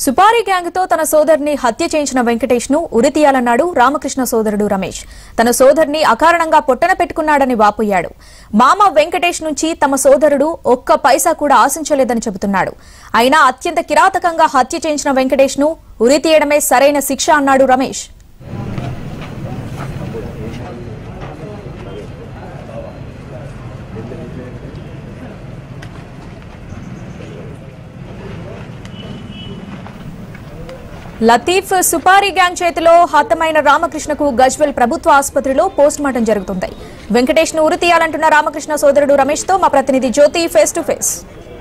Supari gang తో తన సోదరుని హత్య చేయించిన వెంకటేష్ ను ఉరితీయాలన్నాడు రామకృష్ణ సోదరుడు రమేష్ తన సోదరుని అకారణంగా పొట్టన పెట్టుకున్నాడని వాపోయాడు మామ వెంకటేష్ నుంచి తమ సోదరుడు ఒక్క పైసా కూడా ఆశించలేదని చెబుతున్నాడు అయినా అత్యంత కిరాతకంగా హత్య చేయించిన వెంకటేష్ ను ఉరితీయడమే సరైన శిక్ష అన్నాడు రమేష్ లతీఫ్ సుపారీ గ్యాంగ్ చేతిలో హతమైన రామకృష్ణకు గజ్వెల్ ప్రభుత్వ ఆసుపత్రిలో పోస్ట్ మార్టం జరుగుతుంది వెంకటేష్ ను ఉరి తీయాలంటున్న రామకృష్ణ సోదరుడు రమేష్ తో మా ప్రతినిధి Jyothi face to face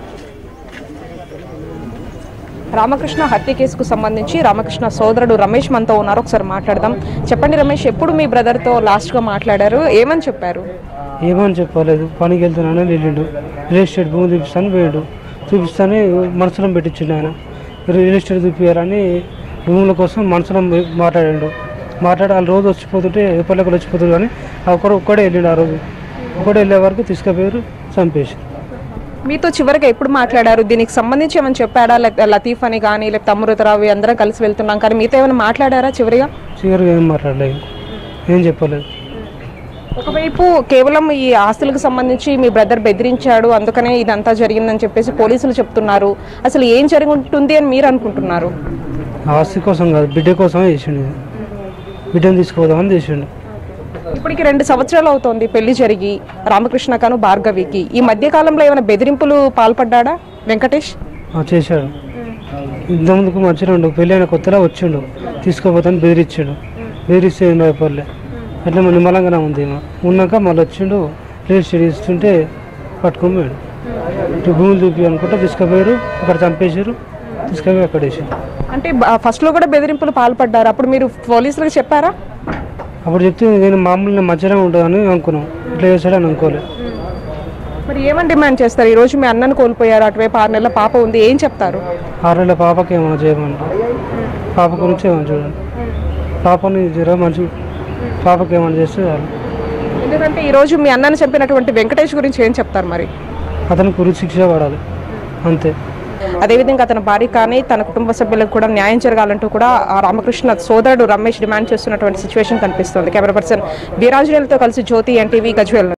Ramakrishna హత్య కేసుకు సంబంధించి రామకృష్ణ సోదరుడు రమేష్ మనతో ఉన్నారు ఒకసారి మాట్లాడదాం చెప్పండి రమేష్ ఎప్పుడు మీ బ్రదర్తో లాస్ట్గా మాట్లాడారు ఏమని చెప్పారు ఏమని చెప్పలేదు పనికి వెళ్తున్నాను వెళ్ళిండు రియల్ ఎస్టేట్ భూమి చూపిస్తాను పోయాడు చూపిస్తానే మనసులో పెట్టించిండు ఆయన రియల్ ఎస్టేట్ చూపించారని భూముల కోసం మనసులో మాట్లాడాడు మాట్లాడి వాళ్ళు రోజు వచ్చిపోతుంటే ఎప్పటికీ వచ్చిపోతారు కానీ ఆ ఒకరు ఒక్కడే వెళ్ళిండు ఆ రోజు ఒక్కడే వెళ్ళే వరకు తీసుకుపోయారు చంపేసి మీతో చివరిగా ఎప్పుడు మాట్లాడారు దీనికి సంబంధించి ఏమైనా చెప్పాడా లేకపోతే లతీఫ్ అని కానీ లేకపోతే అమృతరావు అందరం కలిసి వెళ్తున్నాం కానీ మీతో ఏమైనా మాట్లాడారా చివరిగా చివరిగా ఏం మాట్లాడలేదు ఏం చెప్పలేదు ఒకవైపు కేవలం ఈ ఆస్తులకు సంబంధించి మీ బ్రదర్ బెదిరించాడు అందుకనే ఇదంతా జరిగిందని చెప్పేసి పోలీసులు చెప్తున్నారు అసలు ఏం జరిగి ఉంటుంది అని మీరు అనుకుంటున్నారు ఆస్తి కోసం కాదు బిడ్డ కోసమే చేసిండు ఇది. బిడ్డను తీసుకుపోదామని చేసిండు ఇప్పటికి రెండు సంవత్సరాలు అవుతోంది పెళ్లి జరిగి రామకృష్ణకను భార్గవికి ఈ మధ్య కాలంలో ఏమైనా బెదిరింపులు పాల్పడ్డా వెంకటేష్ ఆ, చేశాడు ఇంతకుముందుకు మంచిగా ఉండు పెళ్ళైన కొత్తలో వచ్చిండు తీసుకోపోతాను బెదిరించాడు బెదిరిస్తే ఏం భయపడలే అట్లా మన నిమ్మలంగానే ఉంది ఈమె. ఉన్నాక మళ్ళీ వచ్చిండు రియల్ ఎస్టేట్ ఇస్తుంటే పట్టుకొని పోయాడు ఇటు భూములు చూపి అనుకుంటా తీసుకుపోయారు అక్కడ చంపేశారు తీసుకుపోయి అక్కడ వేసారు అంటే ఫస్ట్ లో కూడా బెదిరింపులు పాల్పడ్డారు అప్పుడు మీరు పోలీసులకు చెప్పారా అప్పుడు చెప్తే నేను మామూలు మధ్యలో ఉంటుందని అనుకున్నాం ఇట్లా చేశాడని అనుకోలేదు మరి ఏమని డిమాండ్ చేస్తారు ఈ రోజు మీ అన్నను కోల్పోయారు అటువైపు ఆరు నెలల పాప ఉంది ఏం చెప్తారు ఆరేళ్ళ పాపకి ఏమైనా చేయమంట పాప గురించి ఏమైనా చూడండి పాపని జర మంచి పాపకి ఏమైనా చేస్తే చాలు ఎందుకంటే ఈ రోజు మీ అన్నను చంపినటువంటి వెంకటేష్ గురించి ఏం చెప్తారు మరి అతనికి గురి శిక్ష పడాలి అంతే అదేవిధంగా అతని భార్య కానీ తన కుటుంబ సభ్యులకు కూడా న్యాయం జరగాలంటూ కూడా ఆ రామకృష్ణ సోదరుడు రమేష్ డిమాండ్ చేస్తున్నటువంటి సిచ్యువేషన్ కనిపిస్తుంది కెమెరా పర్సన్ వీరాంజనేయులతో కలిసి జ్యోతి ఎన్టీవీ గజ్వేల్